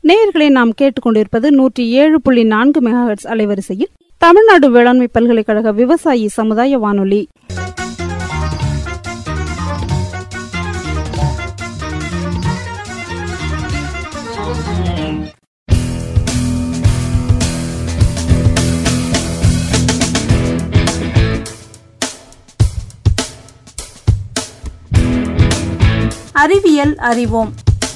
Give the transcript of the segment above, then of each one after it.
நேயர்களை நாம் கேட்டுக்கொண்டிருப்பது நூற்றி ஏழு புள்ளி நான்கு மெகாஹெட்ஸ் அலைவரிசையில் தமிழ்நாடு வேளாண்மை பல்கலைக்கழக விவசாயி சமுதாய வானொலி அறிவியல் அறிவோம்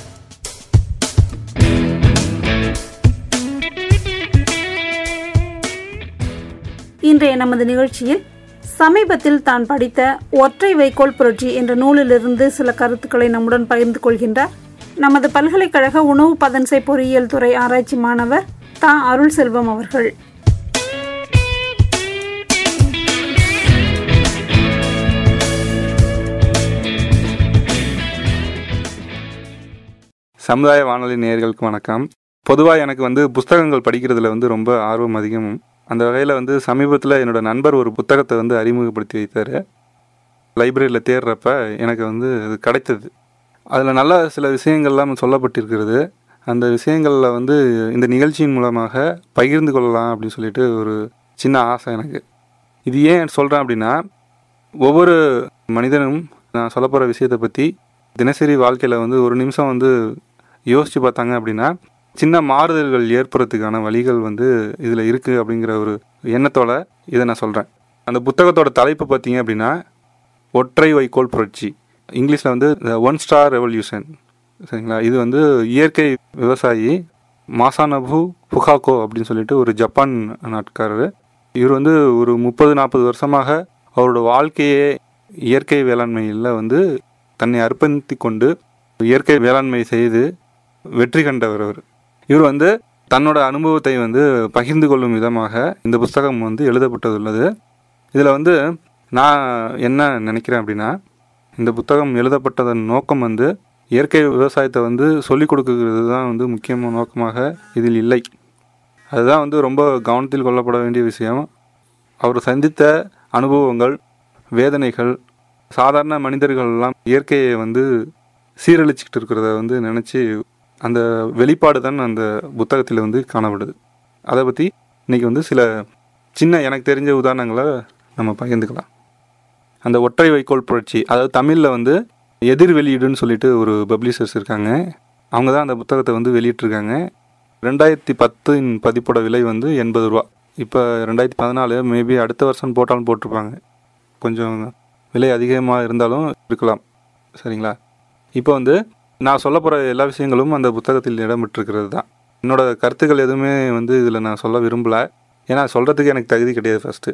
இன்றைய நமது நிகழ்ச்சியில் சமீபத்தில் தான் படித்த ஒற்றை வைக்கோல் புரட்சி என்ற நூலிலிருந்து சில கருத்துக்களை நம்முடன் பகிர்ந்து கொள்கின்றார் நமது பல்கலைக்கழக உணவு பதன்சை பொறியியல் துறை ஆராய்ச்சி மாணவர் தா அருள் செல்வம் அவர்கள் சமுதாய வானொலி நேயர்களுக்கு வணக்கம் பொதுவாக எனக்கு வந்து புஸ்தகங்கள் படிக்கிறதுல வந்து ரொம்ப ஆர்வம் அதிகம் அந்த வகையில் வந்து சமீபத்தில் என்னோட நண்பர் ஒரு புத்தகத்தை வந்து அறிமுகப்படுத்தி வைத்தார் லைப்ரரியில் தேடுறப்ப எனக்கு வந்து அது கிடைத்தது அதில் நல்ல சில விஷயங்கள்லாம் சொல்லப்பட்டிருக்கிறது அந்த விஷயங்களில் வந்து இந்த நிகழ்ச்சியின் மூலமாக பகிர்ந்து கொள்ளலாம் அப்படின்னு சொல்லிட்டு ஒரு சின்ன ஆசை எனக்கு இது ஏன் சொல்கிறேன் அப்படின்னா ஒவ்வொரு மனிதனும் நான் சொல்ல போகிற விஷயத்தை பற்றி தினசரி வாழ்க்கையில் வந்து ஒரு நிமிஷம் வந்து யோசித்து பார்த்தாங்க அப்படின்னா சின்ன மாறுதல்கள் ஏற்படுறதுக்கான வழிகள் வந்து இதில் இருக்குது அப்படிங்கிற ஒரு எண்ணத்தோட இதை நான் சொல்கிறேன் அந்த புத்தகத்தோட தலைப்பு பார்த்தீங்க அப்படின்னா ஒற்றை வைக்கோல் புரட்சி இங்கிலீஷில் வந்து ஒன் ஸ்டார் ரெவல்யூஷன் சரிங்களா இது வந்து இயற்கை விவசாயி மாசானபு புகாக்கோ அப்படின்னு சொல்லிட்டு ஒரு ஜப்பான் நாட்காரர் இவர் வந்து ஒரு முப்பது நாற்பது வருஷமாக அவரோட வாழ்க்கையே இயற்கை வேளாண்மையில் வந்து தன்னை அர்ப்பணித்து கொண்டு இயற்கை வேளாண்மை செய்து வெற்றி கண்டவர் அவர் இவர் வந்து தன்னோட அனுபவத்தை வந்து பகிர்ந்து கொள்ளும் விதமாக இந்த புஸ்தகம் வந்து எழுதப்பட்டுள்ளது இதில் வந்து நான் என்ன நினைக்கிறேன் அப்படின்னா இந்த புத்தகம் எழுதப்பட்டதன் நோக்கம் வந்து இயற்கை விவசாயத்தை வந்து சொல்லிக் கொடுக்கிறது தான் வந்து முக்கியமான நோக்கமாக இதில் இல்லை அதுதான் வந்து ரொம்ப கவனத்தில் கொள்ளப்பட வேண்டிய விஷயம் அவர் சந்தித்த அனுபவங்கள் வேதனைகள் சாதாரண மனிதர்கள்லாம் இயற்கையை வந்து சீரழிச்சிக்கிட்டு இருக்கிறத வந்து நினச்சி அந்த வெளிப்பாடு தான் அந்த புத்தகத்தில் வந்து காணப்படுது அதை பற்றி இன்றைக்கி வந்து சில சின்ன எனக்கு தெரிஞ்ச உதாரணங்களை நம்ம பகிர்ந்துக்கலாம் அந்த ஒற்றை வைக்கோல் புரட்சி அதாவது தமிழில் வந்து எதிர் வெளியீடுன்னு சொல்லிட்டு ஒரு பப்ளிஷர்ஸ் இருக்காங்க அவங்க தான் அந்த புத்தகத்தை வந்து வெளியிட்டிருக்காங்க ரெண்டாயிரத்தி பத்தின் பதிப்போட விலை வந்து எண்பது ரூபா இப்போ ரெண்டாயிரத்தி பதினாலு மேபி அடுத்த வருஷம் போட்டாலும் போட்டிருப்பாங்க கொஞ்சம் விலை அதிகமாக இருந்தாலும் இருக்கலாம் சரிங்களா இப்போ வந்து நான் சொல்ல போகிற எல்லா விஷயங்களும் அந்த புத்தகத்தில் இடம்பெற்றிருக்கிறது தான் என்னோட கருத்துக்கள் எதுவுமே வந்து இதில் நான் சொல்ல விரும்பலை ஏன்னா சொல்கிறதுக்கு எனக்கு தகுதி கிடையாது ஃபஸ்ட்டு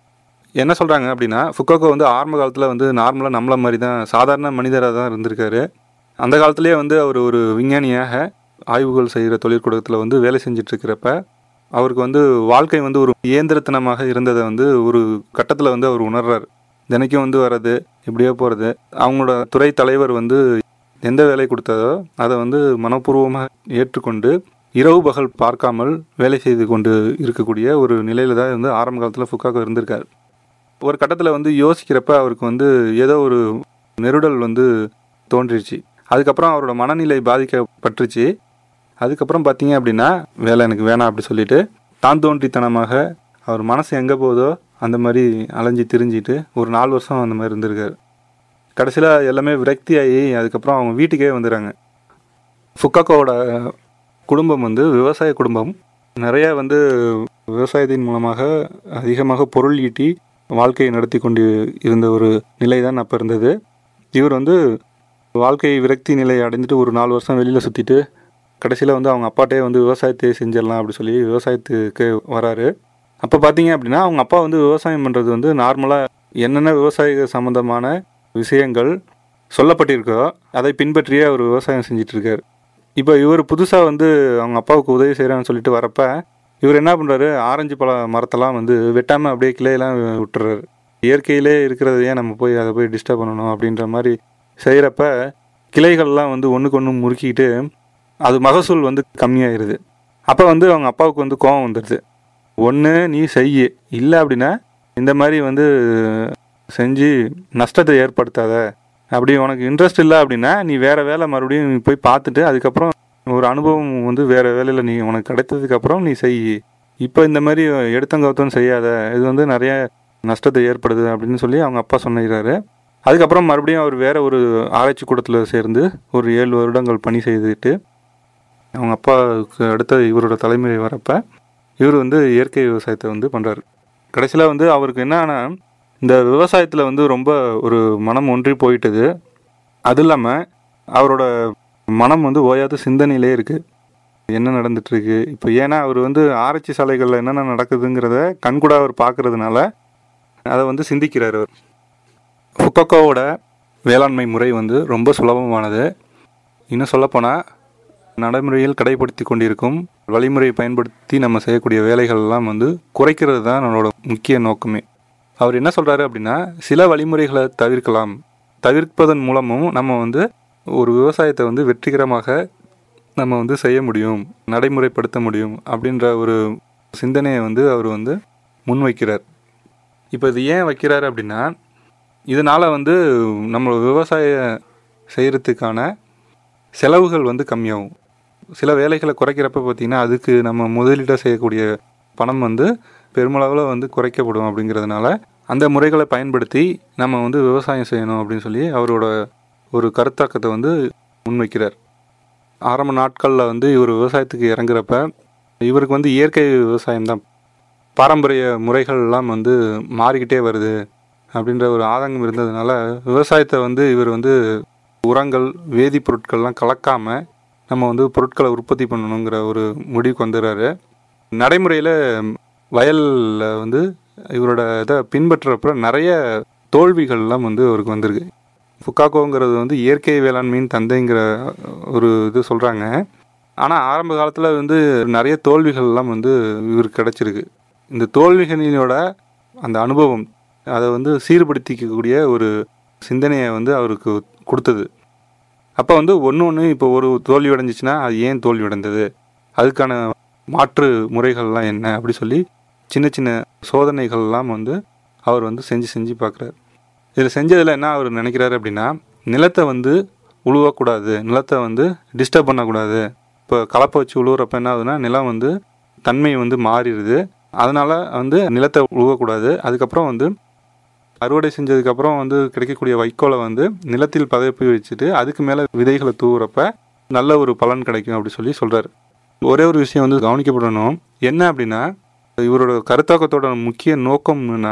என்ன சொல்கிறாங்க அப்படின்னா ஃபுக்கோக்கோ வந்து ஆரம்ப காலத்தில் வந்து நார்மலாக நம்மள மாதிரி தான் சாதாரண மனிதராக தான் இருந்திருக்காரு அந்த காலத்திலே வந்து அவர் ஒரு விஞ்ஞானியாக ஆய்வுகள் செய்கிற தொழிற்கூடத்தில் வந்து வேலை செஞ்சிட்ருக்கிறப்ப அவருக்கு வந்து வாழ்க்கை வந்து ஒரு இயந்திரத்தனமாக இருந்ததை வந்து ஒரு கட்டத்தில் வந்து அவர் உணர்றார் தினைக்கும் வந்து வர்றது எப்படியோ போகிறது அவங்களோட துறை தலைவர் வந்து எந்த வேலை கொடுத்ததோ அதை வந்து மனப்பூர்வமாக ஏற்றுக்கொண்டு இரவு பகல் பார்க்காமல் வேலை செய்து கொண்டு இருக்கக்கூடிய ஒரு நிலையில தான் வந்து ஆரம்ப காலத்தில் ஃபுக்காக்கோ இருந்திருக்கார் ஒரு கட்டத்தில் வந்து யோசிக்கிறப்ப அவருக்கு வந்து ஏதோ ஒரு நெருடல் வந்து தோன்றிடுச்சு அதுக்கப்புறம் அவரோட மனநிலை பாதிக்கப்பட்டுருச்சு அதுக்கப்புறம் பார்த்தீங்க அப்படின்னா வேலை எனக்கு வேணாம் அப்படி சொல்லிட்டு தான் தோன்றித்தனமாக அவர் மனசு எங்கே போதோ அந்த மாதிரி அலைஞ்சி திரிஞ்சிட்டு ஒரு நாலு வருஷம் அந்த மாதிரி இருந்திருக்காரு கடைசியில் எல்லாமே விரக்தியாகி அதுக்கப்புறம் அவங்க வீட்டுக்கே வந்துடுறாங்க ஃபுக்காக்கோவோட குடும்பம் வந்து விவசாய குடும்பம் நிறைய வந்து விவசாயத்தின் மூலமாக அதிகமாக பொருள் ஈட்டி வாழ்க்கையை நடத்தி கொண்டு இருந்த ஒரு நிலை தான் அப்போ இருந்தது இவர் வந்து வாழ்க்கை விரக்தி நிலையை அடைஞ்சிட்டு ஒரு நாலு வருஷம் வெளியில் சுற்றிட்டு கடைசியில் வந்து அவங்க அப்பாட்டே வந்து விவசாயத்தை செஞ்சிடலாம் அப்படி சொல்லி விவசாயத்துக்கு வராரு அப்போ பார்த்தீங்க அப்படின்னா அவங்க அப்பா வந்து விவசாயம் பண்ணுறது வந்து நார்மலாக என்னென்ன விவசாய சம்மந்தமான விஷயங்கள் சொல்லப்பட்டிருக்கோ அதை பின்பற்றியே அவர் விவசாயம் செஞ்சிட்ருக்கார் இப்போ இவர் புதுசாக வந்து அவங்க அப்பாவுக்கு உதவி செய்கிறான்னு சொல்லிட்டு வரப்ப இவர் என்ன பண்ணுறாரு ஆரஞ்சு பழ மரத்தெல்லாம் வந்து வெட்டாமல் அப்படியே கிளையெல்லாம் விட்டுறாரு இயற்கையிலே இருக்கிறத ஏன் நம்ம போய் அதை போய் டிஸ்டர்ப் பண்ணணும் அப்படின்ற மாதிரி செய்கிறப்ப கிளைகள்லாம் வந்து ஒன்றுக்கு ஒன்று முறுக்கிக்கிட்டு அது மகசூல் வந்து கம்மியாயிருது அப்போ வந்து அவங்க அப்பாவுக்கு வந்து கோவம் வந்துடுது ஒன்று நீ செய்ய இல்லை அப்படின்னா இந்த மாதிரி வந்து செஞ்சு நஷ்டத்தை ஏற்படுத்தாத அப்படி உனக்கு இன்ட்ரெஸ்ட் இல்லை அப்படின்னா நீ வேற வேலை மறுபடியும் நீ போய் பார்த்துட்டு அதுக்கப்புறம் ஒரு அனுபவம் வந்து வேறு வேலையில் நீ உனக்கு கிடைத்ததுக்கப்புறம் நீ செய் இப்போ இந்த மாதிரி எடுத்தங்கவுத்தம் செய்யாத இது வந்து நிறைய நஷ்டத்தை ஏற்படுது அப்படின்னு சொல்லி அவங்க அப்பா சொன்னிருக்காரு அதுக்கப்புறம் மறுபடியும் அவர் வேற ஒரு ஆராய்ச்சி கூடத்தில் சேர்ந்து ஒரு ஏழு வருடங்கள் பணி செய்துட்டு அவங்க அப்பாவுக்கு அடுத்த இவரோட தலைமுறை வரப்ப இவர் வந்து இயற்கை விவசாயத்தை வந்து பண்ணுறாரு கடைசியில் வந்து அவருக்கு என்னன்னா இந்த விவசாயத்தில் வந்து ரொம்ப ஒரு மனம் ஒன்றி போயிட்டது அது இல்லாமல் அவரோட மனம் வந்து ஓயாத சிந்தனையிலே இருக்குது என்ன நடந்துட்டு இருக்கு இப்போ ஏன்னா அவர் வந்து ஆராய்ச்சி சாலைகளில் என்னென்ன நடக்குதுங்கிறத கண்கூட அவர் பார்க்கறதுனால அதை வந்து சிந்திக்கிறார் அவர் ஃபுக்கோவோட வேளாண்மை முறை வந்து ரொம்ப சுலபமானது இன்னும் சொல்லப்போனால் நடைமுறையில் கடைபிடித்து கொண்டிருக்கும் வழிமுறையை பயன்படுத்தி நம்ம செய்யக்கூடிய வேலைகள் எல்லாம் வந்து குறைக்கிறது தான் நம்மளோட முக்கிய நோக்கமே அவர் என்ன சொல்கிறாரு அப்படின்னா சில வழிமுறைகளை தவிர்க்கலாம் தவிர்ப்பதன் மூலமும் நம்ம வந்து ஒரு விவசாயத்தை வந்து வெற்றிகரமாக நம்ம வந்து செய்ய முடியும் நடைமுறைப்படுத்த முடியும் அப்படின்ற ஒரு சிந்தனையை வந்து அவர் வந்து முன்வைக்கிறார் இப்போ இது ஏன் வைக்கிறார் அப்படின்னா இதனால் வந்து நம்ம விவசாயம் செய்கிறதுக்கான செலவுகள் வந்து கம்மியாகும் சில வேலைகளை குறைக்கிறப்ப பார்த்திங்கன்னா அதுக்கு நம்ம முதலீடாக செய்யக்கூடிய பணம் வந்து பெருமளவில் வந்து குறைக்கப்படும் அப்படிங்கிறதுனால அந்த முறைகளை பயன்படுத்தி நம்ம வந்து விவசாயம் செய்யணும் அப்படின்னு சொல்லி அவரோட ஒரு கருத்தாக்கத்தை வந்து முன்வைக்கிறார் ஆரம்ப நாட்களில் வந்து இவர் விவசாயத்துக்கு இறங்குறப்ப இவருக்கு வந்து இயற்கை விவசாயம் தான் பாரம்பரிய முறைகள்லாம் வந்து மாறிக்கிட்டே வருது அப்படின்ற ஒரு ஆதங்கம் இருந்ததுனால விவசாயத்தை வந்து இவர் வந்து உரங்கள் வேதிப்பொருட்கள்லாம் கலக்காமல் நம்ம வந்து பொருட்களை உற்பத்தி பண்ணணுங்கிற ஒரு முடிவுக்கு வந்துடுறாரு நடைமுறையில் வயலில் வந்து இவரோட இதை பின்பற்றுறப்ப நிறைய தோல்விகள்லாம் வந்து அவருக்கு வந்திருக்கு ஃபுக்காக்கோங்கிறது வந்து இயற்கை வேளாண்மையின் தந்தைங்கிற ஒரு இது சொல்கிறாங்க ஆனால் ஆரம்ப காலத்தில் வந்து நிறைய தோல்விகள்லாம் வந்து இவருக்கு கிடச்சிருக்கு இந்த தோல்விகளினோட அந்த அனுபவம் அதை வந்து சீர்படுத்திக்கக்கூடிய ஒரு சிந்தனையை வந்து அவருக்கு கொடுத்தது அப்போ வந்து ஒன்று ஒன்று இப்போ ஒரு தோல்வி அடைஞ்சிச்சுன்னா அது ஏன் தோல்வி அடைந்தது அதுக்கான மாற்று முறைகள்லாம் என்ன அப்படி சொல்லி சின்ன சின்ன சோதனைகள்லாம் வந்து அவர் வந்து செஞ்சு செஞ்சு பார்க்குறாரு இதில் செஞ்சதில் என்ன அவர் நினைக்கிறாரு அப்படின்னா நிலத்தை வந்து உழுவக்கூடாது நிலத்தை வந்து டிஸ்டர்ப் பண்ணக்கூடாது இப்போ கலப்பை வச்சு உழுவுறப்ப என்ன ஆகுதுன்னா நிலம் வந்து தன்மை வந்து மாறிடுது அதனால் வந்து நிலத்தை உழுவக்கூடாது அதுக்கப்புறம் வந்து அறுவடை செஞ்சதுக்கப்புறம் வந்து கிடைக்கக்கூடிய வைக்கோலை வந்து நிலத்தில் பதப்பி வச்சுட்டு அதுக்கு மேலே விதைகளை தூவுறப்ப நல்ல ஒரு பலன் கிடைக்கும் அப்படி சொல்லி சொல்கிறார் ஒரே ஒரு விஷயம் வந்து கவனிக்கப்படணும் என்ன அப்படின்னா இவரோட கருத்தாக்கத்தோட முக்கிய நோக்கம்னா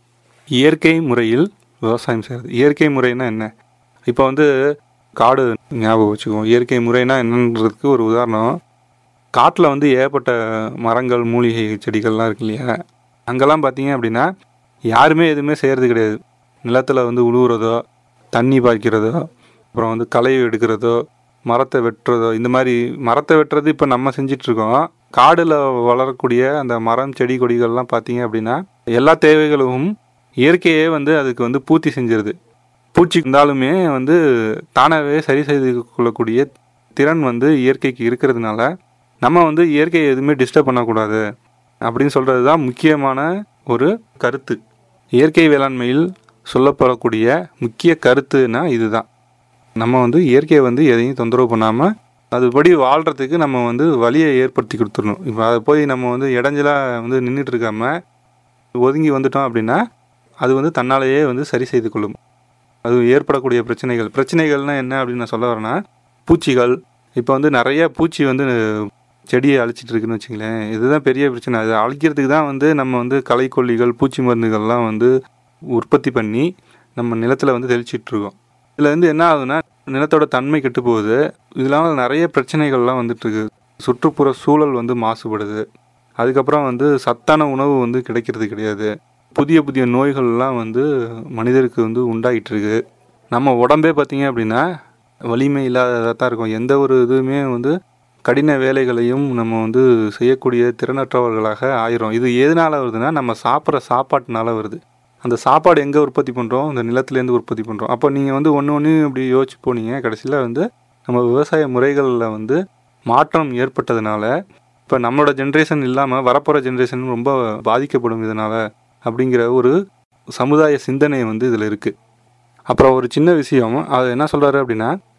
இயற்கை முறையில் விவசாயம் செய்கிறது இயற்கை முறைனா என்ன இப்போ வந்து காடு ஞாபகம் வச்சுக்குவோம் இயற்கை முறைனா என்னன்றதுக்கு ஒரு உதாரணம் காட்டில் வந்து ஏகப்பட்ட மரங்கள் மூலிகை செடிகள்லாம் இருக்கு இல்லையா அங்கெல்லாம் பார்த்தீங்க அப்படின்னா யாருமே எதுவுமே செய்கிறது கிடையாது நிலத்தில் வந்து உழுவுறதோ தண்ணி பாய்க்கிறதோ அப்புறம் வந்து களை எடுக்கிறதோ மரத்தை வெட்டுறதோ இந்த மாதிரி மரத்தை வெட்டுறது இப்போ நம்ம செஞ்சிட்ருக்கோம் காடில் வளரக்கூடிய அந்த மரம் செடி கொடிகள்லாம் பார்த்தீங்க அப்படின்னா எல்லா தேவைகளும் இயற்கையே வந்து அதுக்கு வந்து பூர்த்தி செஞ்சிருது பூச்சி இருந்தாலுமே வந்து தானாகவே சரி செய்து கொள்ளக்கூடிய திறன் வந்து இயற்கைக்கு இருக்கிறதுனால நம்ம வந்து இயற்கையை எதுவுமே டிஸ்டர்ப் பண்ணக்கூடாது அப்படின்னு சொல்கிறது தான் முக்கியமான ஒரு கருத்து இயற்கை வேளாண்மையில் சொல்லப்படக்கூடிய முக்கிய கருத்துனா இதுதான் நம்ம வந்து இயற்கையை வந்து எதையும் தொந்தரவு பண்ணாமல் அதுபடி வாழ்கிறதுக்கு நம்ம வந்து வழியை ஏற்படுத்தி கொடுத்துடணும் இப்போ அதை போய் நம்ம வந்து இடைஞ்சலாக வந்து நின்றுட்டு இருக்காம ஒதுங்கி வந்துட்டோம் அப்படின்னா அது வந்து தன்னாலேயே வந்து சரி செய்து கொள்ளும் அது ஏற்படக்கூடிய பிரச்சனைகள் பிரச்சனைகள்னால் என்ன அப்படின்னு நான் சொல்ல வரேன்னா பூச்சிகள் இப்போ வந்து நிறைய பூச்சி வந்து செடியை அழிச்சிட்டு இருக்குன்னு வச்சுங்களேன் இதுதான் பெரிய பிரச்சனை அதை அழிக்கிறதுக்கு தான் வந்து நம்ம வந்து களைக்கொல்லிகள் பூச்சி மருந்துகள்லாம் வந்து உற்பத்தி பண்ணி நம்ம நிலத்தில் வந்து தெளிச்சிட்டு இருக்கோம் இதில் வந்து என்ன ஆகுதுன்னா நிலத்தோட தன்மை கெட்டு போகுது இதனால நிறைய பிரச்சனைகள்லாம் வந்துட்டு இருக்கு சுற்றுப்புற சூழல் வந்து மாசுபடுது அதுக்கப்புறம் வந்து சத்தான உணவு வந்து கிடைக்கிறது கிடையாது புதிய புதிய நோய்கள்லாம் வந்து மனிதருக்கு வந்து உண்டாகிட்டு இருக்கு நம்ம உடம்பே பார்த்தீங்க அப்படின்னா வலிமை இல்லாததாக தான் இருக்கும் எந்த ஒரு இதுவுமே வந்து கடின வேலைகளையும் நம்ம வந்து செய்யக்கூடிய திறனற்றவர்களாக ஆயிரும் இது எதனால் வருதுன்னா நம்ம சாப்பிட்ற சாப்பாட்டுனால வருது அந்த சாப்பாடு எங்கே உற்பத்தி பண்ணுறோம் இந்த நிலத்துலேருந்து உற்பத்தி பண்ணுறோம் அப்போ நீங்கள் வந்து ஒன்று ஒன்று இப்படி யோசிச்சு போனீங்க கடைசியில் வந்து நம்ம விவசாய முறைகளில் வந்து மாற்றம் ஏற்பட்டதுனால இப்போ நம்மளோட ஜென்ரேஷன் இல்லாமல் வரப்போகிற ஜென்ரேஷன் ரொம்ப பாதிக்கப்படும் இதனால் அப்படிங்கிற ஒரு சமுதாய சிந்தனை வந்து இதில் இருக்குது அப்புறம் ஒரு சின்ன விஷயம் அது என்ன சொல்கிறாரு அப்படின்னா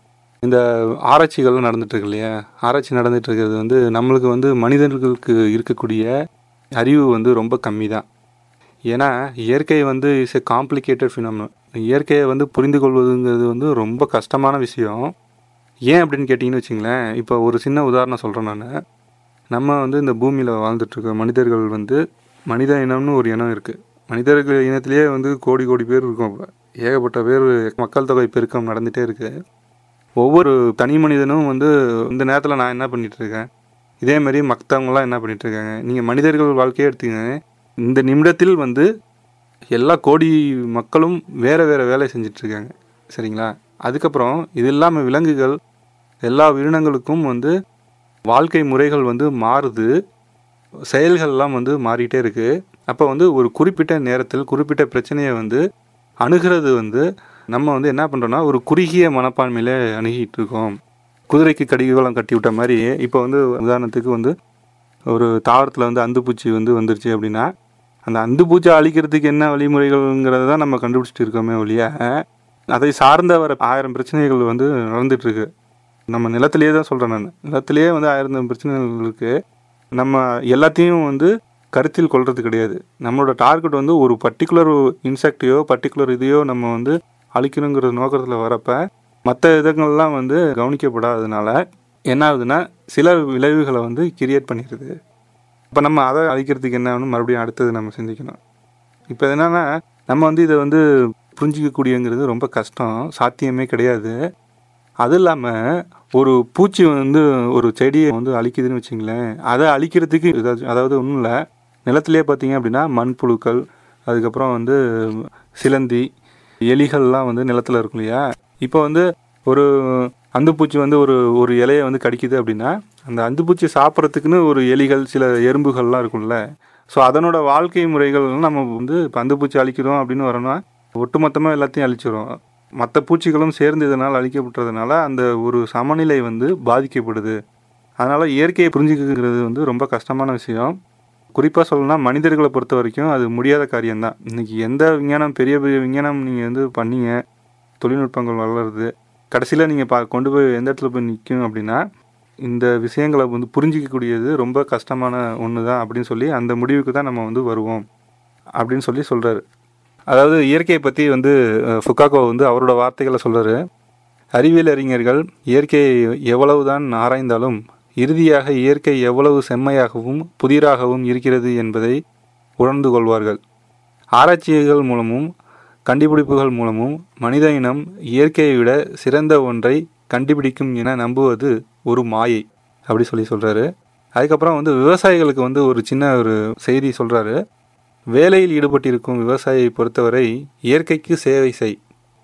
இந்த ஆராய்ச்சிகள் நடந்துட்டு இருக்கு இல்லையா ஆராய்ச்சி நடந்துட்டு இருக்கிறது வந்து நம்மளுக்கு வந்து மனிதர்களுக்கு இருக்கக்கூடிய அறிவு வந்து ரொம்ப கம்மி தான் ஏன்னா இயற்கை வந்து இஸ் எ காம்ப்ளிகேட்டட் ஃபினாமினல் இயற்கையை வந்து புரிந்து கொள்வதுங்கிறது வந்து ரொம்ப கஷ்டமான விஷயம் ஏன் அப்படின்னு கேட்டிங்கன்னு வச்சிங்களேன் இப்போ ஒரு சின்ன உதாரணம் சொல்கிறேன் நான் நம்ம வந்து இந்த பூமியில் வாழ்ந்துட்டுருக்க மனிதர்கள் வந்து மனித இனம்னு ஒரு இனம் இருக்குது மனிதர்கள் இனத்திலேயே வந்து கோடி கோடி பேர் இருக்கும் இப்போ ஏகப்பட்ட பேர் மக்கள் தொகை பெருக்கம் நடந்துகிட்டே இருக்குது ஒவ்வொரு தனி மனிதனும் வந்து இந்த நேரத்தில் நான் என்ன பண்ணிட்டு இருக்கேன் இதே மாதிரி மற்றவங்களாம் என்ன பண்ணிட்டு இருக்காங்க நீங்கள் மனிதர்கள் வாழ்க்கையே எடுத்துக்கங்க இந்த நிமிடத்தில் வந்து எல்லா கோடி மக்களும் வேறு வேறு வேலை செஞ்சுட்டு இருக்காங்க சரிங்களா அதுக்கப்புறம் இது இல்லாமல் விலங்குகள் எல்லா உயிரினங்களுக்கும் வந்து வாழ்க்கை முறைகள் வந்து மாறுது செயல்கள்லாம் வந்து மாறிட்டே இருக்குது அப்போ வந்து ஒரு குறிப்பிட்ட நேரத்தில் குறிப்பிட்ட பிரச்சனையை வந்து அணுகிறது வந்து நம்ம வந்து என்ன பண்ணுறோன்னா ஒரு குறுகிய மனப்பான்மையில அணுகிட்டு இருக்கோம் குதிரைக்கு கடிவாளம் கட்டி விட்ட மாதிரி இப்போ வந்து உதாரணத்துக்கு வந்து ஒரு தாவரத்தில் வந்து அந்துப்பூச்சி வந்து வந்துருச்சு அப்படின்னா அந்த அந்துப்பூச்சி அழிக்கிறதுக்கு என்ன வழிமுறைகள்ங்கிறத தான் நம்ம கண்டுபிடிச்சிட்டு இருக்கோமே ஒழிய அதை சார்ந்த வர ஆயிரம் பிரச்சனைகள் வந்து நடந்துட்டு இருக்கு நம்ம நிலத்திலேயே தான் சொல்கிறேன் நான் நிலத்திலேயே வந்து ஆயிரம் பிரச்சனைகள் இருக்குது நம்ம எல்லாத்தையும் வந்து கருத்தில் கொள்வது கிடையாது நம்மளோட டார்கெட் வந்து ஒரு பர்டிகுலர் இன்செக்டையோ பர்டிகுலர் இதையோ நம்ம வந்து அழிக்கணுங்கிற நோக்கத்தில் வரப்ப மற்ற இதங்கள்லாம் வந்து கவனிக்கப்படாததுனால என்ன ஆகுதுன்னா சில விளைவுகளை வந்து கிரியேட் பண்ணிடுது இப்போ நம்ம அதை அழிக்கிறதுக்கு என்ன ஆகணும் மறுபடியும் அடுத்தது நம்ம சிந்திக்கணும் இப்போ என்னன்னா நம்ம வந்து இதை வந்து புரிஞ்சிக்கக்கூடியங்கிறது ரொம்ப கஷ்டம் சாத்தியமே கிடையாது அது இல்லாமல் ஒரு பூச்சி வந்து ஒரு செடியை வந்து அழிக்குதுன்னு வச்சிங்களேன் அதை அழிக்கிறதுக்கு ஏதாச்சும் அதாவது ஒன்றும் இல்லை நிலத்திலே பார்த்தீங்க அப்படின்னா மண்புழுக்கள் அதுக்கப்புறம் வந்து சிலந்தி எலிகள்லாம் வந்து நிலத்தில் இருக்கும் இல்லையா இப்போ வந்து ஒரு அந்துப்பூச்சி வந்து ஒரு ஒரு இலையை வந்து கடிக்குது அப்படின்னா அந்த அந்துப்பூச்சி சாப்பிட்றதுக்குன்னு ஒரு எலிகள் சில எறும்புகள்லாம் இருக்கும்ல ஸோ அதனோட வாழ்க்கை முறைகள் நம்ம வந்து இப்போ அந்துப்பூச்சி அழிக்கிறோம் அப்படின்னு வரோம்னா ஒட்டுமொத்தமாக எல்லாத்தையும் அழிச்சிரும் மற்ற பூச்சிகளும் சேர்ந்து இதனால் அழிக்கப்பட்டதுனால அந்த ஒரு சமநிலை வந்து பாதிக்கப்படுது அதனால் இயற்கையை புரிஞ்சுக்கிறது வந்து ரொம்ப கஷ்டமான விஷயம் குறிப்பாக சொல்லணும்னா மனிதர்களை பொறுத்த வரைக்கும் அது முடியாத காரியம்தான் இன்றைக்கி எந்த விஞ்ஞானம் பெரிய பெரிய விஞ்ஞானம் நீங்கள் வந்து பண்ணீங்க தொழில்நுட்பங்கள் வளருது கடைசியில் நீங்கள் பா கொண்டு போய் எந்த இடத்துல போய் நிற்கும் அப்படின்னா இந்த விஷயங்களை வந்து புரிஞ்சிக்கக்கூடியது ரொம்ப கஷ்டமான ஒன்று தான் அப்படின்னு சொல்லி அந்த முடிவுக்கு தான் நம்ம வந்து வருவோம் அப்படின்னு சொல்லி சொல்கிறாரு அதாவது இயற்கையை பற்றி வந்து ஃபுக்காக்கோ வந்து அவரோட வார்த்தைகளை சொல்கிறாரு அறிவியல் அறிஞர்கள் இயற்கையை எவ்வளவுதான் ஆராய்ந்தாலும் இறுதியாக இயற்கை எவ்வளவு செம்மையாகவும் புதிராகவும் இருக்கிறது என்பதை உணர்ந்து கொள்வார்கள் ஆராய்ச்சிகள் மூலமும் கண்டுபிடிப்புகள் மூலமும் மனித இனம் இயற்கையை விட சிறந்த ஒன்றை கண்டுபிடிக்கும் என நம்புவது ஒரு மாயை அப்படி சொல்லி சொல்கிறாரு அதுக்கப்புறம் வந்து விவசாயிகளுக்கு வந்து ஒரு சின்ன ஒரு செய்தி சொல்கிறாரு வேலையில் ஈடுபட்டிருக்கும் விவசாயியை பொறுத்தவரை இயற்கைக்கு சேவை செய்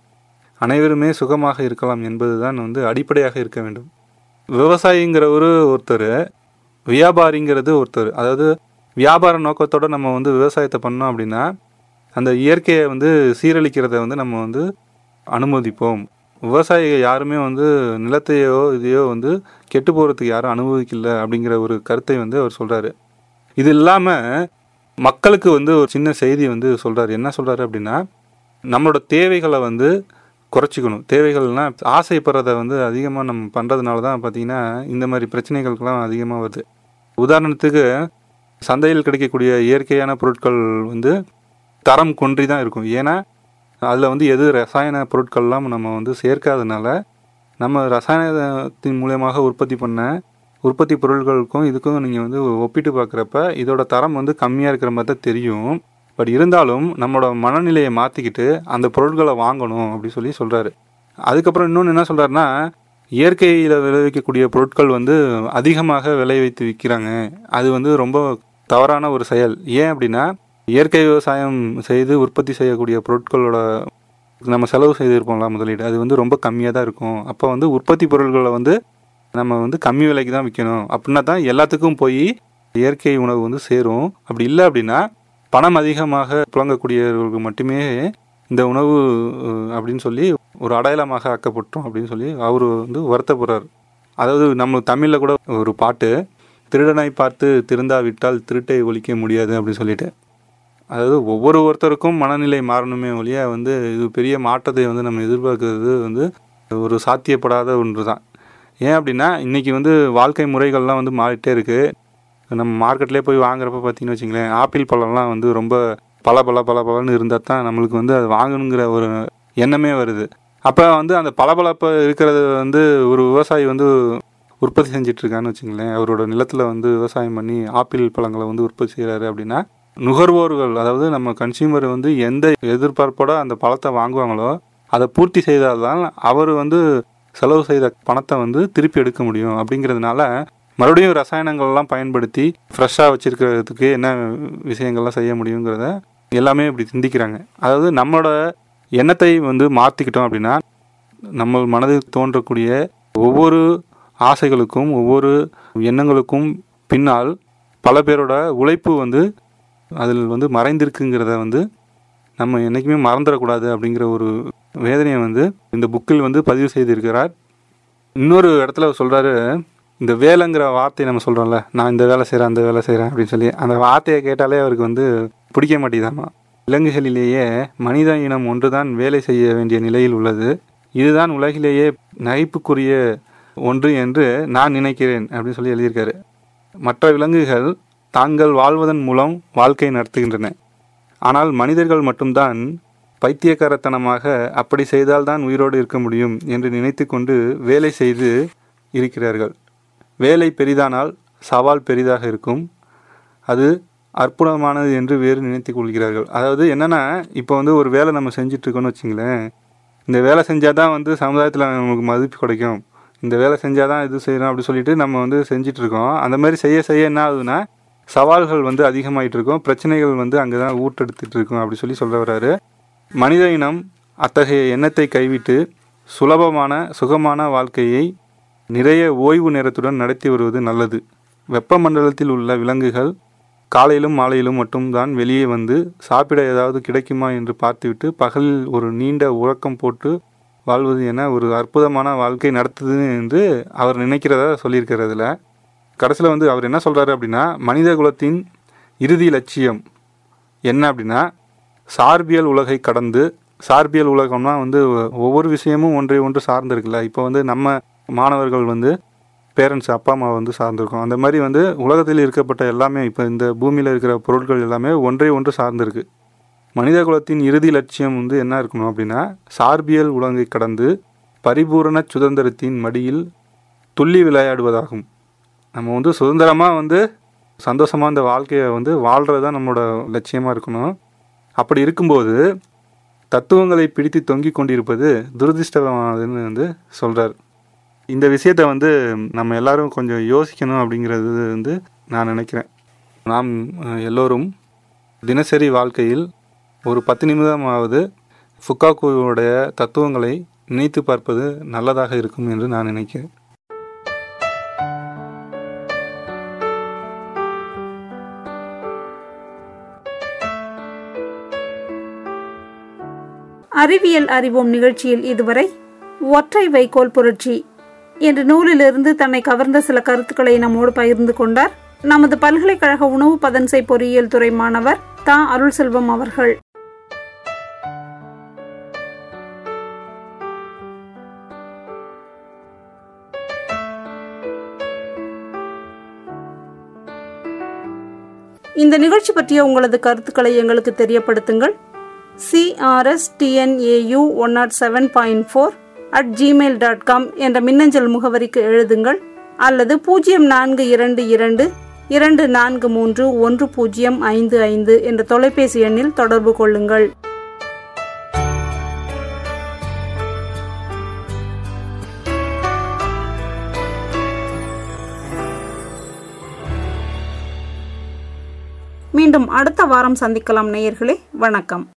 அனைவருமே சுகமாக இருக்கலாம் என்பதுதான் வந்து அடிப்படையாக இருக்க வேண்டும் விவசாயிங்கிறவர் ஒருத்தர் வியாபாரிங்கிறது ஒருத்தர் அதாவது வியாபார நோக்கத்தோடு நம்ம வந்து விவசாயத்தை பண்ணோம் அப்படின்னா அந்த இயற்கையை வந்து சீரழிக்கிறத வந்து நம்ம வந்து அனுமதிப்போம் விவசாயிகள் யாருமே வந்து நிலத்தையோ இதையோ வந்து கெட்டு போகிறதுக்கு யாரும் அனுமதிக்கல அப்படிங்கிற ஒரு கருத்தை வந்து அவர் சொல்கிறாரு இது இல்லாமல் மக்களுக்கு வந்து ஒரு சின்ன செய்தி வந்து சொல்கிறாரு என்ன சொல்கிறாரு அப்படின்னா நம்மளோட தேவைகளை வந்து குறைச்சிக்கணும் தேவைகள்னால் ஆசைப்படுறத வந்து அதிகமாக நம்ம பண்ணுறதுனால தான் பார்த்திங்கன்னா இந்த மாதிரி பிரச்சனைகளுக்கெல்லாம் அதிகமாக வருது உதாரணத்துக்கு சந்தையில் கிடைக்கக்கூடிய இயற்கையான பொருட்கள் வந்து தரம் கொன்றி தான் இருக்கும் ஏன்னா அதில் வந்து எது ரசாயன பொருட்கள்லாம் நம்ம வந்து சேர்க்காதனால நம்ம ரசாயனத்தின் மூலியமாக உற்பத்தி பண்ண உற்பத்தி பொருட்களுக்கும் இதுக்கும் நீங்கள் வந்து ஒப்பிட்டு பார்க்குறப்ப இதோட தரம் வந்து கம்மியாக இருக்கிற மாதிரி தான் தெரியும் பட் இருந்தாலும் நம்மளோட மனநிலையை மாற்றிக்கிட்டு அந்த பொருட்களை வாங்கணும் அப்படி சொல்லி சொல்கிறாரு அதுக்கப்புறம் இன்னொன்று என்ன சொல்கிறாருன்னா இயற்கையில் விளைவிக்கக்கூடிய பொருட்கள் வந்து அதிகமாக விளை வைத்து விற்கிறாங்க அது வந்து ரொம்ப தவறான ஒரு செயல் ஏன் அப்படின்னா இயற்கை விவசாயம் செய்து உற்பத்தி செய்யக்கூடிய பொருட்களோட நம்ம செலவு செய்திருப்போம்ல முதலீடு அது வந்து ரொம்ப கம்மியாக தான் இருக்கும் அப்போ வந்து உற்பத்தி பொருட்களை வந்து நம்ம வந்து கம்மி விலைக்கு தான் விற்கணும் அப்படின்னா தான் எல்லாத்துக்கும் போய் இயற்கை உணவு வந்து சேரும் அப்படி இல்லை அப்படின்னா பணம் அதிகமாக புழங்கக்கூடியவர்களுக்கு மட்டுமே இந்த உணவு அப்படின்னு சொல்லி ஒரு அடையாளமாக ஆக்கப்பட்டோம் அப்படின்னு சொல்லி அவர் வந்து வருத்தப்படுறார் அதாவது நம்ம தமிழில் கூட ஒரு பாட்டு திருடனை பார்த்து திருந்தாவிட்டால் திருட்டை ஒழிக்க முடியாது அப்படின்னு சொல்லிட்டு அதாவது ஒவ்வொரு ஒருத்தருக்கும் மனநிலை மாறணுமே ஒழிய வந்து இது பெரிய மாற்றத்தை வந்து நம்ம எதிர்பார்க்கறது வந்து ஒரு சாத்தியப்படாத ஒன்று தான் ஏன் அப்படின்னா இன்றைக்கி வந்து வாழ்க்கை முறைகள்லாம் வந்து மாறிட்டே இருக்குது நம்ம மார்க்கெட்லேயே போய் வாங்குறப்ப பார்த்தீங்கன்னு வச்சுங்களேன் ஆப்பிள் பழம்லாம் வந்து ரொம்ப பல பல பல பலன்னு இருந்தால் தான் நம்மளுக்கு வந்து அது வாங்கணுங்கிற ஒரு எண்ணமே வருது அப்போ வந்து அந்த பளபளப்பு இருக்கிறது வந்து ஒரு விவசாயி வந்து உற்பத்தி செஞ்சுட்டு இருக்கான்னு வச்சுங்களேன் அவரோட நிலத்தில் வந்து விவசாயம் பண்ணி ஆப்பிள் பழங்களை வந்து உற்பத்தி செய்கிறாரு அப்படின்னா நுகர்வோர்கள் அதாவது நம்ம கன்சியூமர் வந்து எந்த எதிர்பார்ப்போட அந்த பழத்தை வாங்குவாங்களோ அதை பூர்த்தி செய்தால்தான் அவர் வந்து செலவு செய்த பணத்தை வந்து திருப்பி எடுக்க முடியும் அப்படிங்கிறதுனால மறுபடியும் ரசாயனங்கள்லாம் பயன்படுத்தி ஃப்ரெஷ்ஷாக வச்சுருக்கிறதுக்கு என்ன விஷயங்கள்லாம் செய்ய முடியுங்கிறத எல்லாமே இப்படி சிந்திக்கிறாங்க அதாவது நம்மளோட எண்ணத்தை வந்து மாற்றிக்கிட்டோம் அப்படின்னா நம்ம மனதில் தோன்றக்கூடிய ஒவ்வொரு ஆசைகளுக்கும் ஒவ்வொரு எண்ணங்களுக்கும் பின்னால் பல பேரோட உழைப்பு வந்து அதில் வந்து மறைந்திருக்குங்கிறத வந்து நம்ம என்றைக்குமே மறந்துடக்கூடாது அப்படிங்கிற ஒரு வேதனையை வந்து இந்த புக்கில் வந்து பதிவு செய்திருக்கிறார் இன்னொரு இடத்துல சொல்கிறாரு இந்த வேலைங்கிற வார்த்தையை நம்ம சொல்கிறோம்ல நான் இந்த வேலை செய்கிறேன் அந்த வேலை செய்கிறேன் அப்படின்னு சொல்லி அந்த வார்த்தையை கேட்டாலே அவருக்கு வந்து பிடிக்க மாட்டேதாமா விலங்குகளிலேயே மனித இனம் ஒன்றுதான் வேலை செய்ய வேண்டிய நிலையில் உள்ளது இதுதான் உலகிலேயே நகைப்புக்குரிய ஒன்று என்று நான் நினைக்கிறேன் அப்படின்னு சொல்லி எழுதியிருக்காரு மற்ற விலங்குகள் தாங்கள் வாழ்வதன் மூலம் வாழ்க்கை நடத்துகின்றன ஆனால் மனிதர்கள் மட்டும்தான் பைத்தியக்காரத்தனமாக அப்படி செய்தால்தான் உயிரோடு இருக்க முடியும் என்று நினைத்து கொண்டு வேலை செய்து இருக்கிறார்கள் வேலை பெரிதானால் சவால் பெரிதாக இருக்கும் அது அற்புதமானது என்று வேறு நினைத்து கொள்கிறார்கள் அதாவது என்னென்னா இப்போ வந்து ஒரு வேலை நம்ம செஞ்சிட்ருக்கோன்னு வச்சுங்களேன் இந்த வேலை செஞ்சால் தான் வந்து சமுதாயத்தில் நமக்கு மதிப்பு கிடைக்கும் இந்த வேலை செஞ்சால் தான் இது செய்யணும் அப்படி சொல்லிட்டு நம்ம வந்து செஞ்சிட்ருக்கோம் அந்த மாதிரி செய்ய செய்ய என்ன ஆகுதுன்னா சவால்கள் வந்து அதிகமாகிட்டு இருக்கும் பிரச்சனைகள் வந்து அங்கே தான் ஊட்டெடுத்துட்டு இருக்கும் அப்படி சொல்லி சொல்ல வர்றாரு மனித இனம் அத்தகைய எண்ணத்தை கைவிட்டு சுலபமான சுகமான வாழ்க்கையை நிறைய ஓய்வு நேரத்துடன் நடத்தி வருவது நல்லது வெப்பமண்டலத்தில் உள்ள விலங்குகள் காலையிலும் மாலையிலும் மட்டும்தான் வெளியே வந்து சாப்பிட ஏதாவது கிடைக்குமா என்று பார்த்துவிட்டு பகலில் ஒரு நீண்ட உறக்கம் போட்டு வாழ்வது என ஒரு அற்புதமான வாழ்க்கை நடத்துது என்று அவர் நினைக்கிறதா சொல்லியிருக்கிறதுல கடைசியில் வந்து அவர் என்ன சொல்கிறாரு அப்படின்னா மனித குலத்தின் இறுதி லட்சியம் என்ன அப்படின்னா சார்பியல் உலகை கடந்து சார்பியல் உலகம்னா வந்து ஒவ்வொரு விஷயமும் ஒன்றை ஒன்று சார்ந்து இருக்குல்ல இப்போ வந்து நம்ம மாணவர்கள் வந்து பேரண்ட்ஸ் அப்பா அம்மா வந்து சார்ந்திருக்கோம் அந்த மாதிரி வந்து உலகத்தில் இருக்கப்பட்ட எல்லாமே இப்போ இந்த பூமியில் இருக்கிற பொருட்கள் எல்லாமே ஒன்றை ஒன்று சார்ந்திருக்கு மனித குலத்தின் இறுதி லட்சியம் வந்து என்ன இருக்கணும் அப்படின்னா சார்பியல் உலகை கடந்து பரிபூரண சுதந்திரத்தின் மடியில் துள்ளி விளையாடுவதாகும் நம்ம வந்து சுதந்திரமாக வந்து சந்தோஷமாக இந்த வாழ்க்கையை வந்து வாழ்கிறது தான் நம்மளோட லட்சியமாக இருக்கணும் அப்படி இருக்கும்போது தத்துவங்களை பிடித்து தொங்கிக் கொண்டிருப்பது துரதிர்ஷ்டமானதுன்னு வந்து சொல்கிறார் இந்த விஷயத்தை வந்து நம்ம எல்லாரும் கொஞ்சம் யோசிக்கணும் அப்படிங்கிறது வந்து நான் நினைக்கிறேன் நாம் அஹ், எல்லோரும் தினசரி வாழ்க்கையில் ஒரு பத்து நிமிடமாவது ஃபுக்காக்குவோடைய தத்துவங்களை நினைத்து பார்ப்பது நல்லதாக இருக்கும் என்று நான் நினைக்கிறேன் அறிவியல் அறிவோம் நிகழ்ச்சியில் இதுவரை ஒற்றை வைக்கோல் புரட்சி என்ற நூலிலிருந்து தன்னை கவர்ந்த சில கருத்துக்களை நம்மோடு பகிர்ந்து கொண்டார் நமது பல்கலைக்கழக உணவு பதன்சை பொறியியல் துறை மாணவர் தா அருள் செல்வம் அவர்கள் இந்த நிகழ்ச்சி பற்றிய உங்களது கருத்துக்களை எங்களுக்கு தெரியப்படுத்துங்கள் CRS TNAU one nought seven point four at Gmail dot com என்ற மின்னஞ்சல் முகவரிக்கு எழுதுங்கள் அல்லது பூஜ்ஜியம் நான்கு இரண்டு இரண்டு இரண்டு நான்கு மூன்று ஒன்று பூஜ்ஜியம் ஐந்து ஐந்து என்ற தொலைபேசி எண்ணில் தொடர்பு கொள்ளுங்கள் மீண்டும் அடுத்த வாரம் சந்திக்கலாம் நேயர்களே வணக்கம்